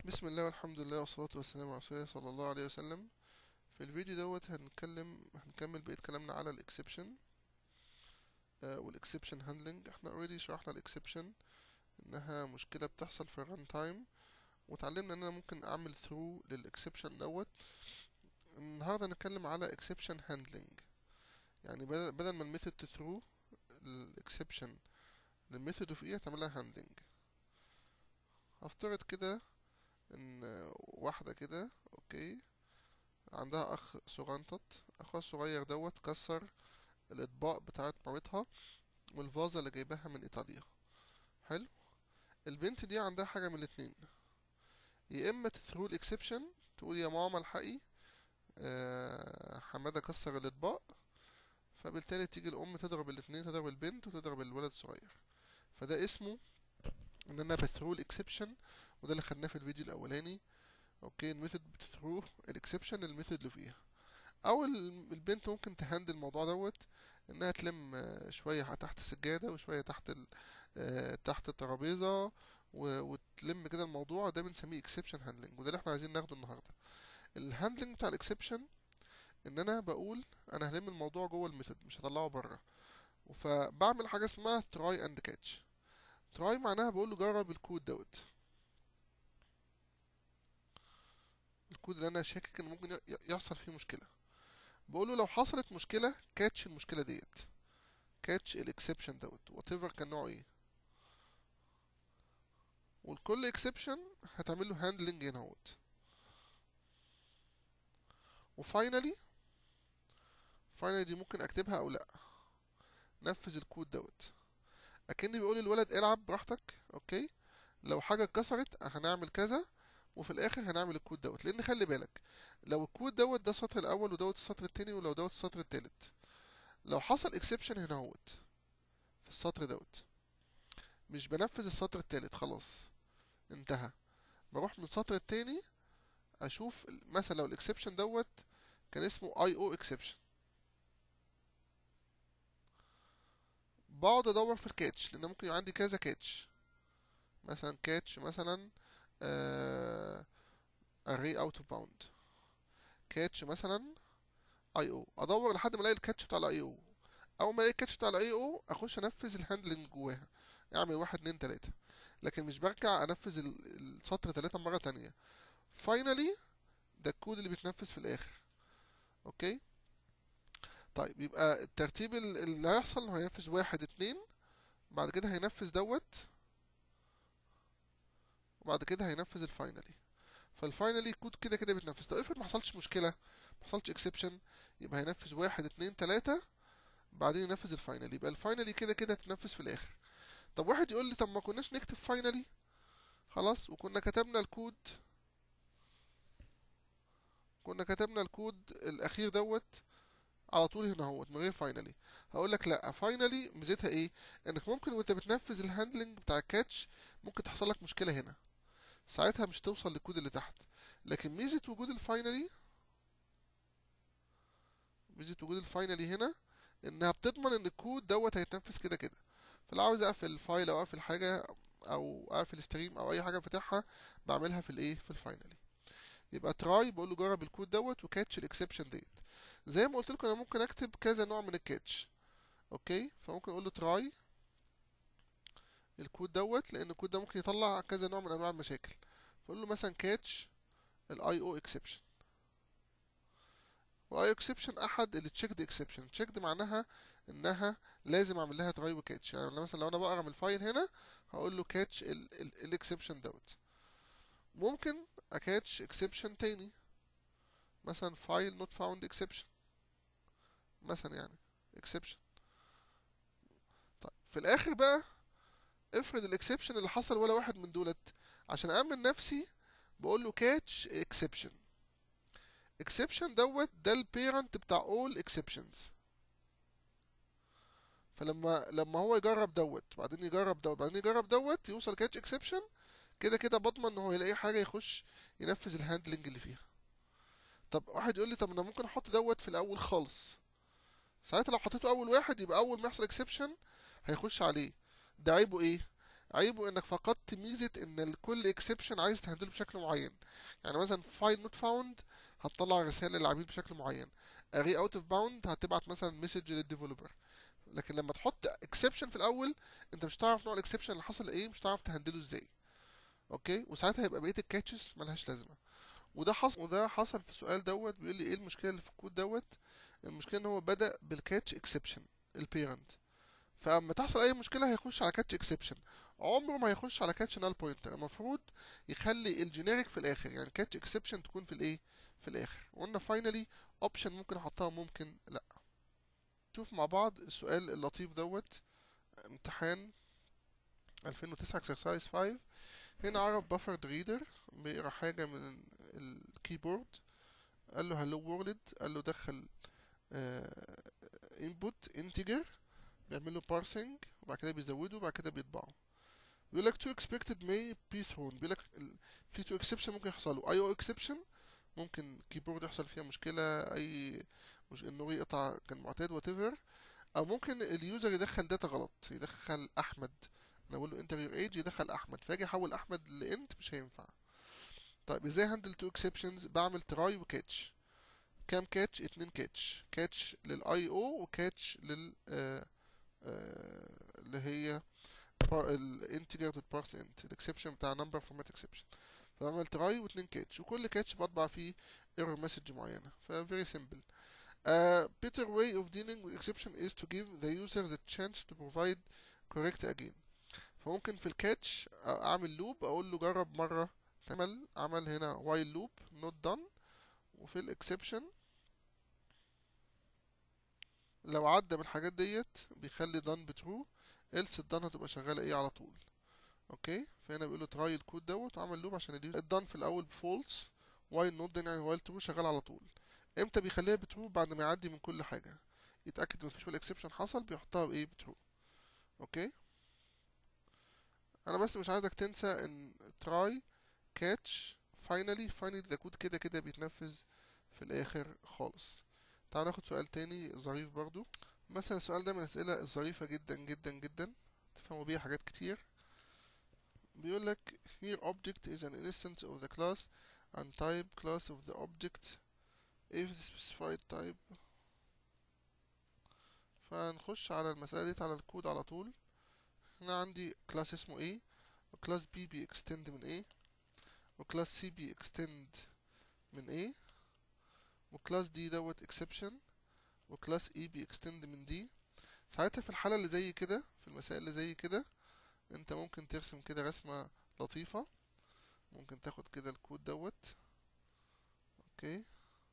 بسم الله والحمد لله والصلاة والسلام على رسول الله صلى الله عليه وسلم في الفيديو دوت هنتكلم هنكمل بقية كلامنا على الاكسبشن والاكسبشن هاندلنج احنا اوريدي شرحنا الاكسبشن انها مشكلة بتحصل في الران تايم وتعلمنا ان انا ممكن اعمل ثرو للاكسبشن دوت النهارده هنتكلم على اكسبشن هاندلنج يعني بدل بدل ما الميثود تثرو الاكسبشن للميثود اوف ايه هتعملها هاندلنج هفترض كده ان واحدة كده اوكي عندها اخ صغنطط اخوها الصغير دوت كسر الاطباق بتاعت مامتها والفازة اللي جايباها من ايطاليا حلو البنت دي عندها حاجة من الاتنين يا اما تثرو الاكسبشن تقول يا ماما الحقي آه حمادة كسر الاطباق فبالتالي تيجي الام تضرب الاتنين تضرب البنت وتضرب الولد الصغير فده اسمه ان انا بثرو الاكسبشن وده اللي خدناه في الفيديو الاولاني اوكي الميثود بتثرو الاكسبشن للميثود اللي فيها او البنت ممكن تهندل الموضوع دوت انها تلم شويه تحت السجاده وشويه تحت تحت الترابيزه وتلم كده الموضوع ده بنسميه اكسبشن هاندلنج وده اللي احنا عايزين ناخده النهارده الهاندلنج بتاع الاكسبشن ان انا بقول انا هلم الموضوع جوه الميثود مش هطلعه بره فبعمل حاجه اسمها تراي اند كاتش تراي معناها بقول له جرب الكود دوت الكود اللي انا شاكك ان ممكن يحصل فيه مشكله بقول له لو حصلت مشكله كاتش المشكله ديت كاتش الاكسبشن دوت وات ايفر كان نوعه ايه والكل اكسبشن هتعمل له هاندلنج هنا اهوت وفاينلي فاينلي دي ممكن اكتبها او لا نفذ الكود دوت اكني بيقول للولد العب براحتك اوكي لو حاجه اتكسرت هنعمل كذا وفي الاخر هنعمل الكود دوت لان خلي بالك لو الكود دوت ده السطر الاول ودوت السطر التاني ولو دوت السطر التالت لو حصل اكسبشن هنا اهوت في السطر دوت مش بنفذ السطر التالت خلاص انتهى بروح من السطر التاني اشوف مثلا لو الاكسبشن دوت كان اسمه اي او اكسبشن بقعد ادور في الكاتش لان ممكن يبقى عندي كذا كاتش مثلا كاتش مثلا آه array out of bound كاتش مثلا اي او ادور لحد ما الاقي الكاتش بتاع الاي او اول ما الاقي الكاتش بتاع الاي او اخش انفذ الهاندلنج جواها اعمل واحد اتنين تلاته لكن مش برجع انفذ السطر تلاته مره تانية فاينلي ده الكود اللي بيتنفذ في الاخر اوكي طيب يبقى الترتيب اللي هيحصل انه هينفذ واحد اتنين بعد كده هينفذ دوت وبعد كده هينفذ الفاينلي فالفاينلي الكود كده كده بيتنفذ طب افرض ما حصلش مشكله ما حصلش اكسبشن يبقى هينفذ واحد اتنين تلاته بعدين ينفذ الفاينلي يبقى الفاينلي كده كده هتنفذ في الاخر طب واحد يقول لي طب ما كناش نكتب فاينلي خلاص وكنا كتبنا الكود كنا كتبنا الكود الاخير دوت على طول هنا اهوت من غير فاينلي هقول لك لا فاينلي ميزتها ايه انك ممكن وانت بتنفذ الهاندلنج بتاع الكاتش ممكن تحصل لك مشكله هنا ساعتها مش توصل للكود اللي تحت لكن ميزه وجود الفاينلي ميزه وجود الفاينلي هنا انها بتضمن ان الكود دوت هيتنفذ كده كده فلو عاوز اقفل الفايل او اقفل حاجه او اقفل ستريم او اي حاجه فاتحها بعملها في الايه في الفاينلي يبقى تراي بقول له جرب الكود دوت وكاتش الاكسبشن ديت زي ما قلت لكم انا ممكن اكتب كذا نوع من الكاتش اوكي فممكن اقول له تراي الكود دوت لان الكود ده ممكن يطلع كذا نوع من انواع المشاكل فاقول له مثلا كاتش الاي او اكسبشن والاي او اكسبشن احد اللي تشيكد اكسبشن تشيكد معناها انها لازم اعمل لها تراي وكاتش يعني مثلا لو انا بقرا من الفايل هنا هقول له كاتش الاكسبشن دوت ممكن اكاتش اكسبشن تاني مثلا فايل نوت فاوند اكسبشن مثلا يعني اكسبشن طيب في الاخر بقى افرض الاكسبشن اللي حصل ولا واحد من دولت عشان امن نفسي بقول له كاتش اكسبشن اكسبشن دوت ده البيرنت بتاع اول اكسبشنز فلما لما هو يجرب دوت بعدين يجرب دوت بعدين يجرب دوت يوصل كاتش اكسبشن كده كده بضمن ان هو يلاقي حاجه يخش ينفذ الهاندلنج اللي فيها طب واحد يقول لي طب انا ممكن احط دوت في الاول خالص ساعتها لو حطيته اول واحد يبقى اول ما يحصل اكسبشن هيخش عليه ده عيبه ايه عيبه انك فقدت ميزه ان كل اكسبشن عايز تهندله بشكل معين يعني مثلا فايل نوت فاوند هتطلع رساله للعميل بشكل معين اري اوت اوف باوند هتبعت مثلا مسج للديفلوبر لكن لما تحط اكسبشن في الاول انت مش هتعرف نوع الاكسبشن اللي حصل ايه مش هتعرف تهندله ازاي اوكي وساعتها هيبقى بقيه الكاتشز ملهاش لازمه وده حصل وده حصل في السؤال دوت بيقول لي ايه المشكله اللي في الكود دوت المشكله ان هو بدا بالكاتش اكسبشن البيرنت فاما تحصل اي مشكله هيخش على كاتش اكسبشن عمره ما هيخش على كاتش نال بوينتر المفروض يخلي الجينيريك في الاخر يعني كاتش اكسبشن تكون في الايه في الاخر وقلنا فاينلي اوبشن ممكن احطها ممكن لا نشوف مع بعض السؤال اللطيف دوت امتحان 2009 exercise 5 هنا عرف بافرد ريدر بيقرا حاجه من الكيبورد قال له هلو وورلد قال له دخل انبوت انتجر بيعمل له بارسنج وبعد كده بيزوده وبعد كده بيطبعه بيقول لك تو اكسبكتد may be thrown بيقول لك في تو اكسبشن ممكن يحصلوا اي او اكسبشن ممكن كيبورد يحصل فيها مشكله اي مش انه يقطع كان معتاد وات او ممكن اليوزر يدخل داتا غلط يدخل احمد انا اقول له انتر يور ايج يدخل احمد فاجي احول احمد لانت مش هينفع طيب ازاي هندل تو اكسبشنز بعمل تراي وكاتش كام كاتش اتنين كاتش كاتش للاي او وكاتش لل آه آه اللي هي الانتجر تو بارس انت الاكسبشن بتاع نمبر فورمات اكسبشن فبعمل تراي واتنين كاتش وكل كاتش بطبع فيه ايرور مسج معينه ف very simple A better way of dealing with exception is to give the user the chance to provide correct again فممكن في الكاتش اعمل لوب اقول له جرب مره تعمل عمل هنا while loop not done وفي الاكسبشن لو عدى من الحاجات ديت بيخلي done بترو else الدان هتبقى شغاله ايه على طول اوكي فهنا بيقول له تراي الكود دوت وعمل لوب عشان يديله الدان في الاول بفولس while not done يعني while true شغال على طول امتى بيخليها بترو بعد ما يعدي من كل حاجه يتاكد ان مفيش ولا اكسبشن حصل بيحطها بايه بترو اوكي انا بس مش عايزك تنسى ان تراي كاتش فاينلي فاينلي ده كود كده كده بيتنفذ في الاخر خالص تعال ناخد سؤال تاني ظريف برضو مثلا السؤال ده من الاسئله الظريفه جدا جدا جدا تفهموا بيها حاجات كتير بيقول لك here object is an instance of the class and type class of the object if the specified type فنخش على المسألة ديت على الكود على طول هنا عندي كلاس اسمه A وكلاس B بي extend من A وكلاس C بي extend من A وكلاس D دوت exception وكلاس E بي extend من D ساعتها في الحالة اللي زي كده في المسائل اللي زي كده انت ممكن ترسم كده رسمة لطيفة ممكن تاخد كده الكود دوت اوكي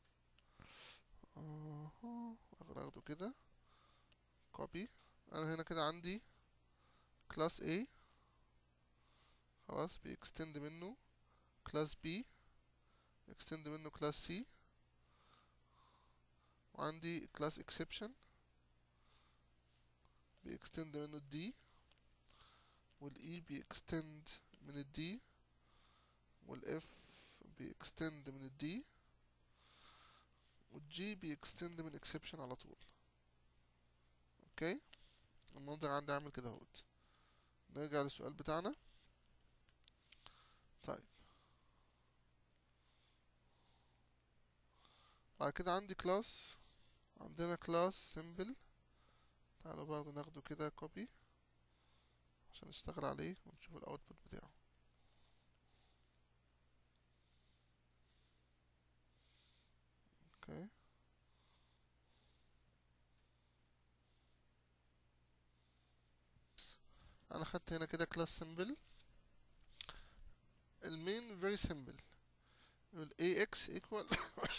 اهو اخده كده كوبي انا هنا كده عندي كلاس A خلاص بيكستند منه كلاس B اكستند منه كلاس C وعندي كلاس اكسبشن بيكستند منه الدي والاي بيكستند من الدي والاف بيكستند من الدي والجي بيكستند من اكسبشن على طول اوكي المنظر عندي عامل كده اهوت نرجع للسؤال بتاعنا طيب بعد كده عندي كلاس عندنا كلاس سيمبل تعالوا برضه ناخده كده كوبي عشان نشتغل عليه ونشوف الاوتبوت بتاعه اوكي انا خدت هنا كده كلاس سيمبل المين very simple يقول ax equal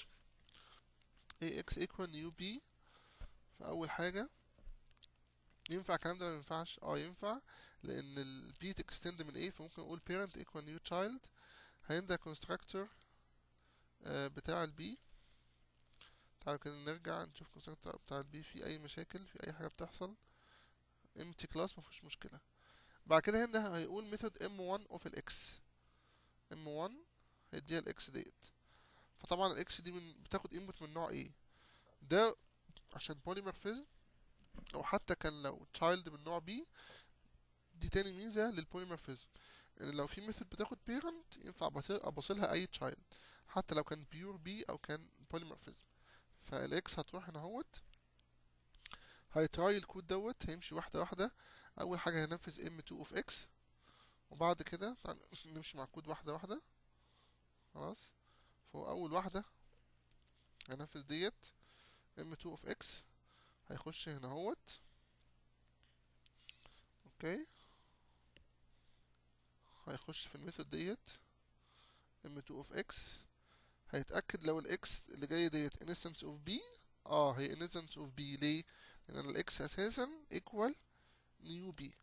ax equal new b فأول حاجة ينفع الكلام ده ولا مينفعش؟ اه ينفع لأن ال b تكستند من a فممكن أقول parent equal new child هيبدأ constructor آه بتاع ال b تعالوا كده نرجع نشوف constructor بتاع ال b في أي مشاكل في أي حاجة بتحصل empty class مفيش مشكلة بعد كده هنا هيقول method m1 of ال x m1 هيديها الاكس ديت فطبعا الاكس دي من بتاخد انبوت من نوع ايه ده عشان بوليمورفيزم او حتى كان لو تشايلد من نوع بي دي تاني ميزة للبوليمورفيزم ان لو في ميثود بتاخد بيرنت ينفع أبص- ابصلها اي تشايلد حتى لو كان بيور بي او كان بوليمورفيزم فالاكس هتروح هنا اهوت هيتراي الكود دوت هيمشي واحدة واحدة اول حاجة هينفذ m2 of x وبعد كده تعال نمشي مع الكود واحدة واحدة خلاص فهو اول واحدة هينفذ ديت m2 of x هيخش هنا اهوت اوكي هيخش في الميثود ديت m2 of x هيتأكد لو الاكس اللي جاي ديت instance of b اه هي instance of b ليه؟ لأن الاكس أساسا equal new b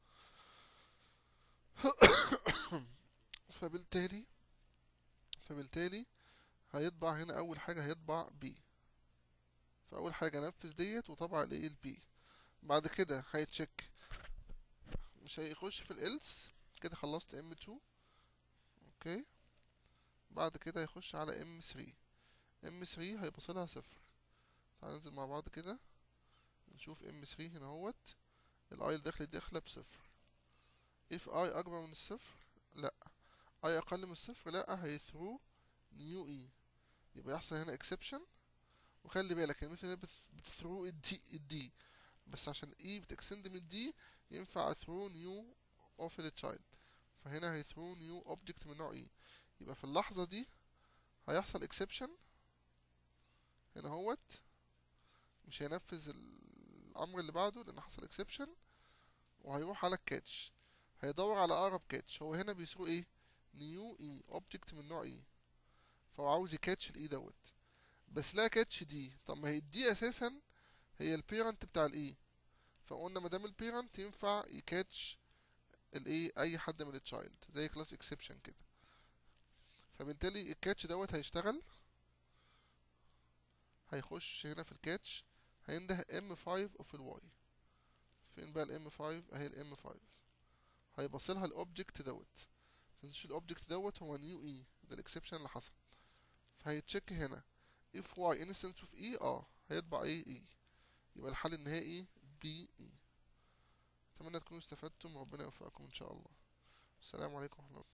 فبالتالي فبالتالي هيطبع هنا أول حاجة هيطبع b فأول حاجة نفذ ديت وطبع الايه البي بعد كده هيتشيك مش هيخش في الإلس كده خلصت M2 اوكي بعد كده هيخش على M3 M3 هيبصلها صفر تعال ننزل مع بعض كده نشوف M3 هنا اهوت الاي الداخلي داخلة بصفر if i اكبر من الصفر لا i اقل من الصفر لا هيثرو نيو اي يبقى يحصل هنا exception وخلي بالك هي مثل بتثرو الدي الدي بس عشان اي بتكسند من الدي ينفع throw new of the child فهنا هي throw new object من نوع ايه يبقى في اللحظة دي هيحصل exception هنا هوت مش هينفذ الامر اللي بعده لان حصل exception وهيروح على الكاتش هيدور على اقرب كاتش هو هنا بيثرو ايه new اي object من نوع ايه فهو عاوز يكاتش الاي دوت بس لا كاتش دي طب ما هي الدي اساسا هي البيرنت بتاع الاي فقلنا ما دام البيرنت ينفع يكاتش الايه اي حد من التشايلد زي كلاس اكسبشن كده فبالتالي الكاتش دوت هيشتغل هيخش هنا في الكاتش هينده M5 اوف الواي فين بقى الام 5 اهي الام 5 هيبصلها الاوبجكت دوت متنسوش الاوبجكت دوت هو نيو اي ده الاكسبشن اللي حصل فهيتشيك هنا if y instance of e اه هيطبع ايه e يبقى الحل النهائي b e اتمنى تكونوا استفدتم وربنا يوفقكم ان شاء الله السلام عليكم ورحمه الله